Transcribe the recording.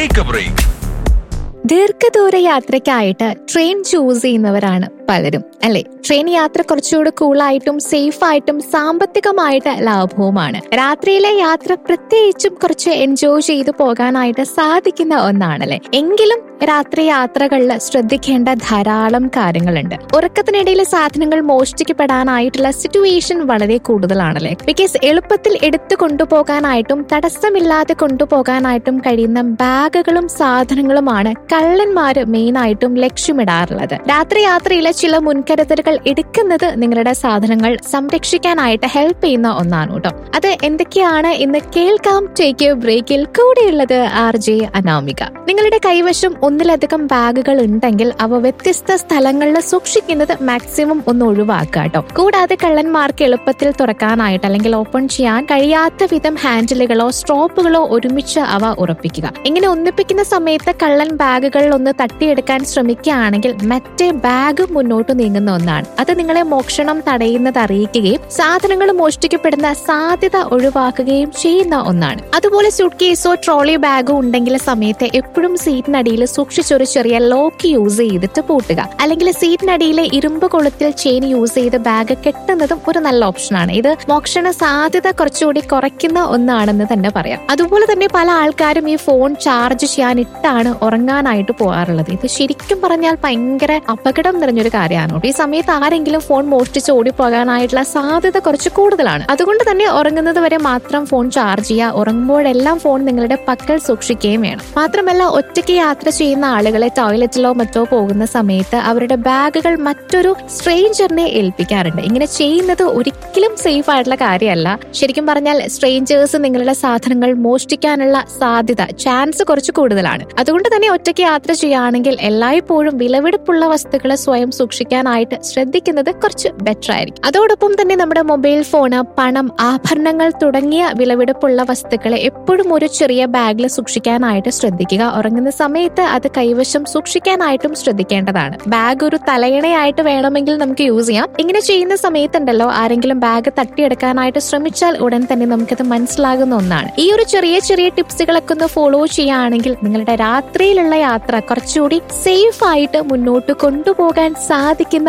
Take A break ദീർഘദൂര യാത്രയ്ക്കായിട്ട് train choose ചെയ്യുന്നവരാണ് പലരും അല്ലെ ട്രെയിൻ യാത്ര കുറച്ചുകൂടി കൂളായിട്ടും സേഫ് ആയിട്ടും സാമ്പത്തികമായിട്ട് ലാഭവുമാണ് രാത്രിയിലെ യാത്ര പ്രത്യേകിച്ചും കുറച്ച് എൻജോയ് ചെയ്തു പോകാനായിട്ട് സാധിക്കുന്ന ഒന്നാണല്ലേ എങ്കിലും രാത്രി യാത്രകളിൽ ശ്രദ്ധിക്കേണ്ട ധാരാളം കാര്യങ്ങളുണ്ട് ഉറക്കത്തിനിടയിൽ സാധനങ്ങൾ മോഷ്ടിക്കപ്പെടാനായിട്ടുള്ള സിറ്റുവേഷൻ വളരെ കൂടുതലാണല്ലേ ബിക്കോസ് എളുപ്പത്തിൽ എടുത്തു കൊണ്ടുപോകാനായിട്ടും തടസ്സമില്ലാതെ കൊണ്ടുപോകാനായിട്ടും കഴിയുന്ന ബാഗുകളും സാധനങ്ങളുമാണ് കള്ളന്മാര് മെയിൻ ആയിട്ടും ലക്ഷ്യമിടാറുള്ളത് രാത്രി യാത്രയിലെ ചില മുൻകരുതലുകൾ എടുക്കുന്നത് നിങ്ങളുടെ സാധനങ്ങൾ സംരക്ഷിക്കാനായിട്ട് ഹെൽപ്പ് ചെയ്യുന്ന ഒന്നാണ് കേട്ടോ അത് എന്തൊക്കെയാണ് ഇന്ന് കേൾക്കാം ടേക്ക് യു ബ്രേക്കിൽ കൂടെയുള്ളത് ആർ ജെ അനാമിക നിങ്ങളുടെ കൈവശം ഒന്നിലധികം ബാഗുകൾ ഉണ്ടെങ്കിൽ അവ വ്യത്യസ്ത സ്ഥലങ്ങളിൽ സൂക്ഷിക്കുന്നത് മാക്സിമം ഒന്ന് ഒഴിവാക്കുക കേട്ടോ കൂടാതെ കള്ളന്മാർക്ക് എളുപ്പത്തിൽ തുറക്കാനായിട്ട് അല്ലെങ്കിൽ ഓപ്പൺ ചെയ്യാൻ കഴിയാത്ത വിധം ഹാൻഡിലുകളോ സ്ട്രോപ്പുകളോ ഒരുമിച്ച് അവ ഉറപ്പിക്കുക ഇങ്ങനെ ഒന്നിപ്പിക്കുന്ന സമയത്ത് കള്ളൻ ബാഗുകളിൽ ഒന്ന് തട്ടിയെടുക്കാൻ ശ്രമിക്കുകയാണെങ്കിൽ മറ്റേ ബാഗ് മുന്നോട്ട് നീങ്ങുന്ന ഒന്നാണ് അത് നിങ്ങളെ മോഷണം തടയുന്നത് അറിയിക്കുകയും സാധനങ്ങൾ മോഷ്ടിക്കപ്പെടുന്ന സാധ്യത ഒഴിവാക്കുകയും ചെയ്യുന്ന ഒന്നാണ് അതുപോലെ സൂട്ട് കേസോ ട്രോളി ബാഗോ ഉണ്ടെങ്കിൽ സമയത്ത് എപ്പോഴും സീറ്റിനടിയിൽ സൂക്ഷിച്ചൊരു ചെറിയ ലോക്ക് യൂസ് ചെയ്തിട്ട് പൂട്ടുക അല്ലെങ്കിൽ സീറ്റിനടിയിലെ ഇരുമ്പ് കൊളുത്തിൽ ചെയിൻ യൂസ് ചെയ്ത് ബാഗ് കെട്ടുന്നതും ഒരു നല്ല ഓപ്ഷനാണ് ഇത് മോഷണ സാധ്യത കുറച്ചുകൂടി കുറയ്ക്കുന്ന ഒന്നാണെന്ന് തന്നെ പറയാം അതുപോലെ തന്നെ പല ആൾക്കാരും ഈ ഫോൺ ചാർജ് ചെയ്യാൻ ഇട്ടാണ് ഉറങ്ങാനായിട്ട് പോകാറുള്ളത് ഇത് ശരിക്കും പറഞ്ഞാൽ ഭയങ്കര അപകടം നിറഞ്ഞൊരു കാര്യമാണ് കേട്ടോ. ഈ സമയത്ത് ആരെങ്കിലും ഫോൺ മോഷ്ടിച്ച് ഓടിപ്പോകാനായിട്ടുള്ള സാധ്യത കുറച്ച് കൂടുതലാണ് അതുകൊണ്ട് തന്നെ ഉറങ്ങുന്നത് വരെ മാത്രം ഫോൺ ചാർജ് ചെയ്യുക ഉറങ്ങുമ്പോഴെല്ലാം ഫോൺ നിങ്ങളുടെ പക്കൽ സൂക്ഷിക്കുകയും വേണം മാത്രമല്ല ഒറ്റയ്ക്ക് യാത്ര ചെയ്യുന്ന ആളുകളെ ടോയ്ലറ്റിലോ മറ്റോ പോകുന്ന സമയത്ത് അവരുടെ ബാഗുകൾ മറ്റൊരു സ്ട്രേഞ്ചറിനെ ഏൽപ്പിക്കാറുണ്ട് ഇങ്ങനെ ചെയ്യുന്നത് ഒരിക്കലും സേഫ് ആയിട്ടുള്ള കാര്യമല്ല ശരിക്കും പറഞ്ഞാൽ സ്ട്രേഞ്ചേഴ്സ് നിങ്ങളുടെ സാധനങ്ങൾ മോഷ്ടിക്കാനുള്ള സാധ്യത ചാൻസ് കുറച്ച് കൂടുതലാണ് അതുകൊണ്ട് തന്നെ ഒറ്റയ്ക്ക് യാത്ര ചെയ്യുകയാണെങ്കിൽ എല്ലായ്പ്പോഴും വിലവെടുപ്പുള്ള വസ്തുക്കൾ സ്വയം സൂക്ഷിക്കാനായിട്ട് ശ്രദ്ധിക്കുന്നത് കുറച്ച് ബെറ്റർ ആയിരിക്കും അതോടൊപ്പം തന്നെ നമ്മുടെ മൊബൈൽ ഫോണ് പണം ആഭരണങ്ങൾ തുടങ്ങിയ വിലവെടുപ്പുള്ള വസ്തുക്കളെ എപ്പോഴും ഒരു ചെറിയ ബാഗിൽ സൂക്ഷിക്കാനായിട്ട് ശ്രദ്ധിക്കുക ഉറങ്ങുന്ന സമയത്ത് അത് കൈവശം സൂക്ഷിക്കാനായിട്ടും ശ്രദ്ധിക്കേണ്ടതാണ് ബാഗ് ഒരു തലയണയായിട്ട് വേണമെങ്കിൽ നമുക്ക് യൂസ് ചെയ്യാം ഇങ്ങനെ ചെയ്യുന്ന സമയത്തുണ്ടല്ലോ ആരെങ്കിലും ബാഗ് തട്ടിയെടുക്കാനായിട്ട് ശ്രമിച്ചാൽ ഉടൻ തന്നെ നമുക്കത് മനസ്സിലാകുന്ന ഒന്നാണ് ഈ ഒരു ചെറിയ ചെറിയ ടിപ്സുകളൊക്കെ ഒന്ന് ഫോളോ ചെയ്യുകയാണെങ്കിൽ നിങ്ങളുടെ രാത്രിയിലുള്ള യാത്ര കുറച്ചുകൂടി സേഫ് ആയിട്ട് മുന്നോട്ട് കൊണ്ടുപോകാൻ സാധിക്കുന്ന